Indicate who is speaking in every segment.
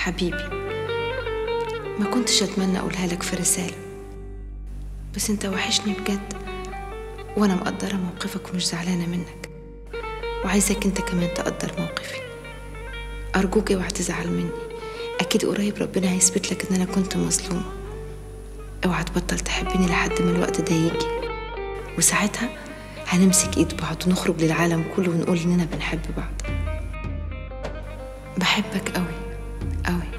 Speaker 1: حبيبي ما كنتش أتمنى أقولها لك في رسالة بس أنت وحشني بجد وأنا مقدرة موقفك ومش زعلانة منك وعايزك أنت كمان تقدر موقفي أرجوك اوعى تزعل مني أكيد قريب ربنا هيثبت لك إن أنا كنت مظلومة اوعى تبطل تحبني لحد ما الوقت ده يجي وساعتها هنمسك ايد بعض ونخرج للعالم كله ونقول اننا بنحب بعض بحبك قوي قوي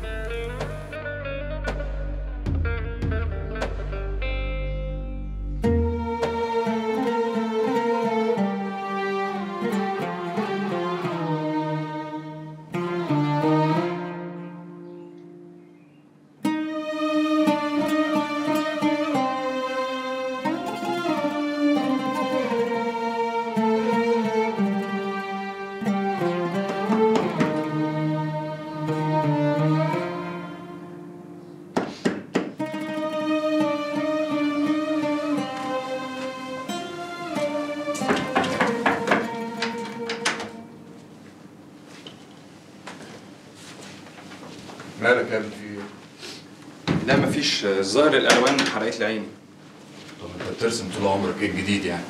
Speaker 2: مالك يا ابني في ايه؟
Speaker 3: لا مفيش الظاهر الالوان حرقت لي عيني
Speaker 2: طب انت بترسم طول عمرك ايه الجديد يعني؟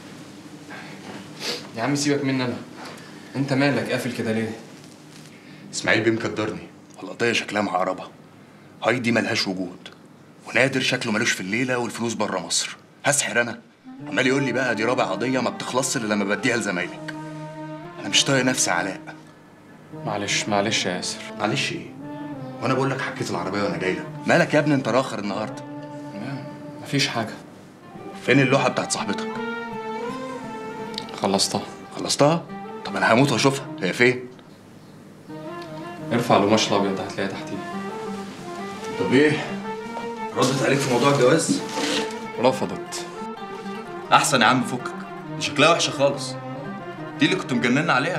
Speaker 3: يا عم سيبك مني انا انت مالك قافل كده ليه
Speaker 4: اسماعيل بيه مكدرني والقضية شكلها معقربة هايدي ملهاش وجود ونادر شكله ملوش في الليلة والفلوس بره مصر هسحر أنا عمال يقول لي بقى دي رابع قضية ما بتخلصش إلا لما بديها لزمايلك أنا مش طايق نفسي علاء
Speaker 3: معلش معلش يا ياسر
Speaker 4: معلش إيه وأنا بقول لك حكيت العربية وأنا جاي لك مالك يا ابني أنت راخر النهاردة
Speaker 3: لا، مفيش حاجه
Speaker 4: فين اللوحة بتاعت صاحبتك
Speaker 3: خلصتها
Speaker 4: خلصتها طب أنا هموت وأشوفها هي فين
Speaker 3: ارفع القماش الابيض ده هتلاقيها تحتيه
Speaker 4: طب إيه ردت عليك في موضوع الجواز
Speaker 3: رفضت
Speaker 4: احسن يا عم فكك دي شكلها وحشه خالص دي اللي كنت مجننا عليها